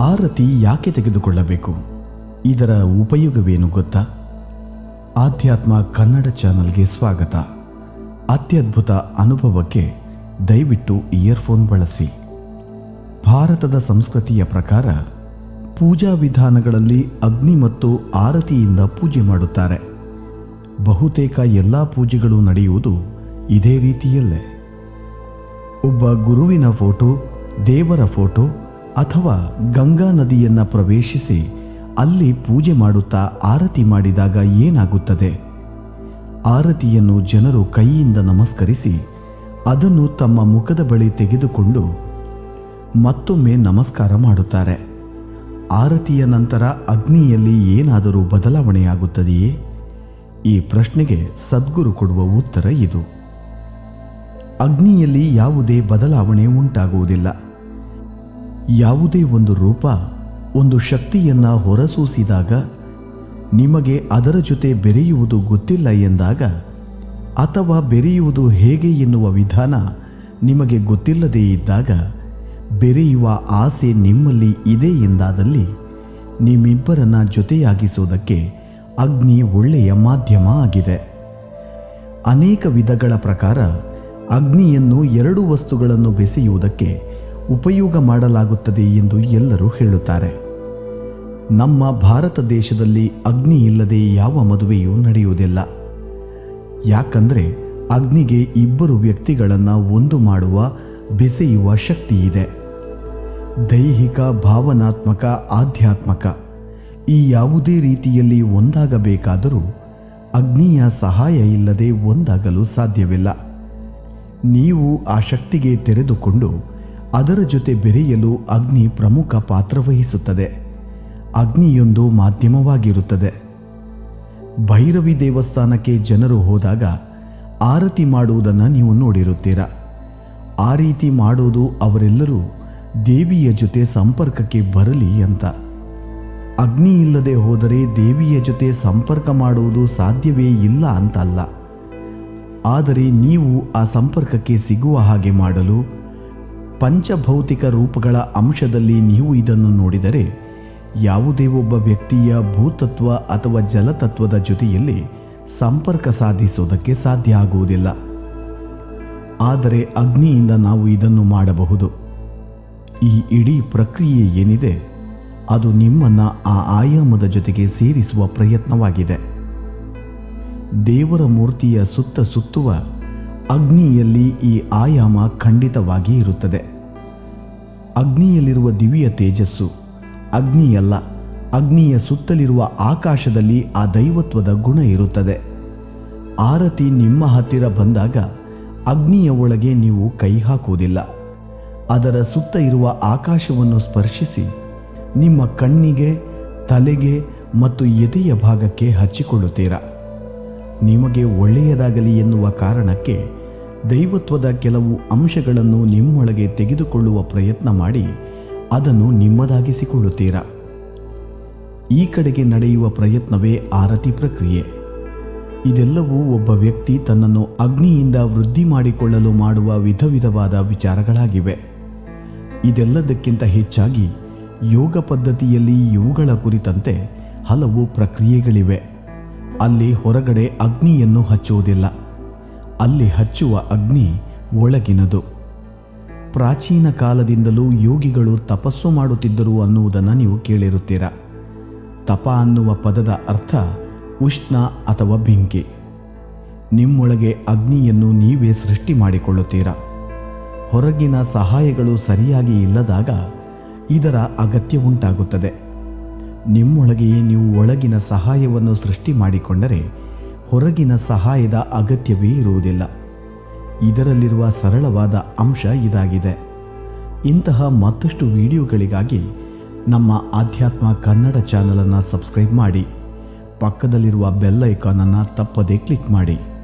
ಆರತಿ ಯಾಕೆ ತೆಗೆದುಕೊಳ್ಳಬೇಕು ಇದರ ಉಪಯೋಗವೇನು ಗೊತ್ತಾ ಆಧ್ಯಾತ್ಮ ಕನ್ನಡ ಚಾನಲ್ಗೆ ಸ್ವಾಗತ ಅತ್ಯದ್ಭುತ ಅನುಭವಕ್ಕೆ ದಯವಿಟ್ಟು ಇಯರ್ಫೋನ್ ಬಳಸಿ ಭಾರತದ ಸಂಸ್ಕೃತಿಯ ಪ್ರಕಾರ ಪೂಜಾ ವಿಧಾನಗಳಲ್ಲಿ ಅಗ್ನಿ ಮತ್ತು ಆರತಿಯಿಂದ ಪೂಜೆ ಮಾಡುತ್ತಾರೆ ಬಹುತೇಕ ಎಲ್ಲ ಪೂಜೆಗಳು ನಡೆಯುವುದು ಇದೇ ರೀತಿಯಲ್ಲೇ ಒಬ್ಬ ಗುರುವಿನ ಫೋಟೋ ದೇವರ ಫೋಟೋ ಅಥವಾ ಗಂಗಾ ನದಿಯನ್ನು ಪ್ರವೇಶಿಸಿ ಅಲ್ಲಿ ಪೂಜೆ ಮಾಡುತ್ತಾ ಆರತಿ ಮಾಡಿದಾಗ ಏನಾಗುತ್ತದೆ ಆರತಿಯನ್ನು ಜನರು ಕೈಯಿಂದ ನಮಸ್ಕರಿಸಿ ಅದನ್ನು ತಮ್ಮ ಮುಖದ ಬಳಿ ತೆಗೆದುಕೊಂಡು ಮತ್ತೊಮ್ಮೆ ನಮಸ್ಕಾರ ಮಾಡುತ್ತಾರೆ ಆರತಿಯ ನಂತರ ಅಗ್ನಿಯಲ್ಲಿ ಏನಾದರೂ ಬದಲಾವಣೆಯಾಗುತ್ತದೆಯೇ ಈ ಪ್ರಶ್ನೆಗೆ ಸದ್ಗುರು ಕೊಡುವ ಉತ್ತರ ಇದು ಅಗ್ನಿಯಲ್ಲಿ ಯಾವುದೇ ಬದಲಾವಣೆ ಉಂಟಾಗುವುದಿಲ್ಲ ಯಾವುದೇ ಒಂದು ರೂಪ ಒಂದು ಶಕ್ತಿಯನ್ನ ಹೊರಸೂಸಿದಾಗ ನಿಮಗೆ ಅದರ ಜೊತೆ ಬೆರೆಯುವುದು ಗೊತ್ತಿಲ್ಲ ಎಂದಾಗ ಅಥವಾ ಬೆರೆಯುವುದು ಹೇಗೆ ಎನ್ನುವ ವಿಧಾನ ನಿಮಗೆ ಗೊತ್ತಿಲ್ಲದೇ ಇದ್ದಾಗ ಬೆರೆಯುವ ಆಸೆ ನಿಮ್ಮಲ್ಲಿ ಇದೆ ಎಂದಾದಲ್ಲಿ ನಿಮ್ಮಿಬ್ಬರನ್ನ ಜೊತೆಯಾಗಿಸುವುದಕ್ಕೆ ಅಗ್ನಿ ಒಳ್ಳೆಯ ಮಾಧ್ಯಮ ಆಗಿದೆ ಅನೇಕ ವಿಧಗಳ ಪ್ರಕಾರ ಅಗ್ನಿಯನ್ನು ಎರಡು ವಸ್ತುಗಳನ್ನು ಬೆಸೆಯುವುದಕ್ಕೆ ಉಪಯೋಗ ಮಾಡಲಾಗುತ್ತದೆ ಎಂದು ಎಲ್ಲರೂ ಹೇಳುತ್ತಾರೆ ನಮ್ಮ ಭಾರತ ದೇಶದಲ್ಲಿ ಅಗ್ನಿ ಇಲ್ಲದೆ ಯಾವ ಮದುವೆಯೂ ನಡೆಯುವುದಿಲ್ಲ ಯಾಕಂದರೆ ಅಗ್ನಿಗೆ ಇಬ್ಬರು ವ್ಯಕ್ತಿಗಳನ್ನು ಒಂದು ಮಾಡುವ ಬೆಸೆಯುವ ಶಕ್ತಿ ಇದೆ ದೈಹಿಕ ಭಾವನಾತ್ಮಕ ಆಧ್ಯಾತ್ಮಕ ಈ ಯಾವುದೇ ರೀತಿಯಲ್ಲಿ ಒಂದಾಗಬೇಕಾದರೂ ಅಗ್ನಿಯ ಸಹಾಯ ಇಲ್ಲದೆ ಒಂದಾಗಲು ಸಾಧ್ಯವಿಲ್ಲ ನೀವು ಆ ಶಕ್ತಿಗೆ ತೆರೆದುಕೊಂಡು ಅದರ ಜೊತೆ ಬೆರೆಯಲು ಅಗ್ನಿ ಪ್ರಮುಖ ಪಾತ್ರ ವಹಿಸುತ್ತದೆ ಅಗ್ನಿಯೊಂದು ಮಾಧ್ಯಮವಾಗಿರುತ್ತದೆ ಭೈರವಿ ದೇವಸ್ಥಾನಕ್ಕೆ ಜನರು ಹೋದಾಗ ಆರತಿ ಮಾಡುವುದನ್ನು ನೀವು ನೋಡಿರುತ್ತೀರ ಆ ರೀತಿ ಮಾಡೋದು ಅವರೆಲ್ಲರೂ ದೇವಿಯ ಜೊತೆ ಸಂಪರ್ಕಕ್ಕೆ ಬರಲಿ ಅಂತ ಅಗ್ನಿ ಇಲ್ಲದೆ ಹೋದರೆ ದೇವಿಯ ಜೊತೆ ಸಂಪರ್ಕ ಮಾಡುವುದು ಸಾಧ್ಯವೇ ಇಲ್ಲ ಅಂತಲ್ಲ ಆದರೆ ನೀವು ಆ ಸಂಪರ್ಕಕ್ಕೆ ಸಿಗುವ ಹಾಗೆ ಮಾಡಲು ಪಂಚಭೌತಿಕ ರೂಪಗಳ ಅಂಶದಲ್ಲಿ ನೀವು ಇದನ್ನು ನೋಡಿದರೆ ಯಾವುದೇ ಒಬ್ಬ ವ್ಯಕ್ತಿಯ ಭೂತತ್ವ ಅಥವಾ ಜಲತತ್ವದ ಜೊತೆಯಲ್ಲಿ ಸಂಪರ್ಕ ಸಾಧಿಸುವುದಕ್ಕೆ ಸಾಧ್ಯ ಆಗುವುದಿಲ್ಲ ಆದರೆ ಅಗ್ನಿಯಿಂದ ನಾವು ಇದನ್ನು ಮಾಡಬಹುದು ಈ ಇಡೀ ಪ್ರಕ್ರಿಯೆ ಏನಿದೆ ಅದು ನಿಮ್ಮನ್ನು ಆ ಆಯಾಮದ ಜೊತೆಗೆ ಸೇರಿಸುವ ಪ್ರಯತ್ನವಾಗಿದೆ ದೇವರ ಮೂರ್ತಿಯ ಸುತ್ತ ಸುತ್ತುವ ಅಗ್ನಿಯಲ್ಲಿ ಈ ಆಯಾಮ ಖಂಡಿತವಾಗಿ ಇರುತ್ತದೆ ಅಗ್ನಿಯಲ್ಲಿರುವ ದಿವ್ಯ ತೇಜಸ್ಸು ಅಗ್ನಿಯಲ್ಲ ಅಗ್ನಿಯ ಸುತ್ತಲಿರುವ ಆಕಾಶದಲ್ಲಿ ಆ ದೈವತ್ವದ ಗುಣ ಇರುತ್ತದೆ ಆರತಿ ನಿಮ್ಮ ಹತ್ತಿರ ಬಂದಾಗ ಅಗ್ನಿಯ ಒಳಗೆ ನೀವು ಕೈ ಹಾಕುವುದಿಲ್ಲ ಅದರ ಸುತ್ತ ಇರುವ ಆಕಾಶವನ್ನು ಸ್ಪರ್ಶಿಸಿ ನಿಮ್ಮ ಕಣ್ಣಿಗೆ ತಲೆಗೆ ಮತ್ತು ಎದೆಯ ಭಾಗಕ್ಕೆ ಹಚ್ಚಿಕೊಳ್ಳುತ್ತೀರಾ ನಿಮಗೆ ಒಳ್ಳೆಯದಾಗಲಿ ಎನ್ನುವ ಕಾರಣಕ್ಕೆ ದೈವತ್ವದ ಕೆಲವು ಅಂಶಗಳನ್ನು ನಿಮ್ಮೊಳಗೆ ತೆಗೆದುಕೊಳ್ಳುವ ಪ್ರಯತ್ನ ಮಾಡಿ ಅದನ್ನು ನಿಮ್ಮದಾಗಿಸಿಕೊಳ್ಳುತ್ತೀರಾ ಈ ಕಡೆಗೆ ನಡೆಯುವ ಪ್ರಯತ್ನವೇ ಆರತಿ ಪ್ರಕ್ರಿಯೆ ಇದೆಲ್ಲವೂ ಒಬ್ಬ ವ್ಯಕ್ತಿ ತನ್ನನ್ನು ಅಗ್ನಿಯಿಂದ ವೃದ್ಧಿ ಮಾಡಿಕೊಳ್ಳಲು ಮಾಡುವ ವಿಧ ವಿಧವಾದ ವಿಚಾರಗಳಾಗಿವೆ ಇದೆಲ್ಲದಕ್ಕಿಂತ ಹೆಚ್ಚಾಗಿ ಯೋಗ ಪದ್ಧತಿಯಲ್ಲಿ ಇವುಗಳ ಕುರಿತಂತೆ ಹಲವು ಪ್ರಕ್ರಿಯೆಗಳಿವೆ ಅಲ್ಲಿ ಹೊರಗಡೆ ಅಗ್ನಿಯನ್ನು ಹಚ್ಚುವುದಿಲ್ಲ ಅಲ್ಲಿ ಹಚ್ಚುವ ಅಗ್ನಿ ಒಳಗಿನದು ಪ್ರಾಚೀನ ಕಾಲದಿಂದಲೂ ಯೋಗಿಗಳು ತಪಸ್ಸು ಮಾಡುತ್ತಿದ್ದರು ಅನ್ನುವುದನ್ನು ನೀವು ಕೇಳಿರುತ್ತೀರ ತಪ ಅನ್ನುವ ಪದದ ಅರ್ಥ ಉಷ್ಣ ಅಥವಾ ಬೆಂಕಿ ನಿಮ್ಮೊಳಗೆ ಅಗ್ನಿಯನ್ನು ನೀವೇ ಸೃಷ್ಟಿ ಮಾಡಿಕೊಳ್ಳುತ್ತೀರಾ ಹೊರಗಿನ ಸಹಾಯಗಳು ಸರಿಯಾಗಿ ಇಲ್ಲದಾಗ ಇದರ ಅಗತ್ಯ ಉಂಟಾಗುತ್ತದೆ ನಿಮ್ಮೊಳಗೆಯೇ ನೀವು ಒಳಗಿನ ಸಹಾಯವನ್ನು ಸೃಷ್ಟಿ ಮಾಡಿಕೊಂಡರೆ ಹೊರಗಿನ ಸಹಾಯದ ಅಗತ್ಯವೇ ಇರುವುದಿಲ್ಲ ಇದರಲ್ಲಿರುವ ಸರಳವಾದ ಅಂಶ ಇದಾಗಿದೆ ಇಂತಹ ಮತ್ತಷ್ಟು ವಿಡಿಯೋಗಳಿಗಾಗಿ ನಮ್ಮ ಆಧ್ಯಾತ್ಮ ಕನ್ನಡ ಚಾನಲನ್ನು ಸಬ್ಸ್ಕ್ರೈಬ್ ಮಾಡಿ ಪಕ್ಕದಲ್ಲಿರುವ ಬೆಲ್ ಐಕಾನನ್ನು ತಪ್ಪದೇ ಕ್ಲಿಕ್ ಮಾಡಿ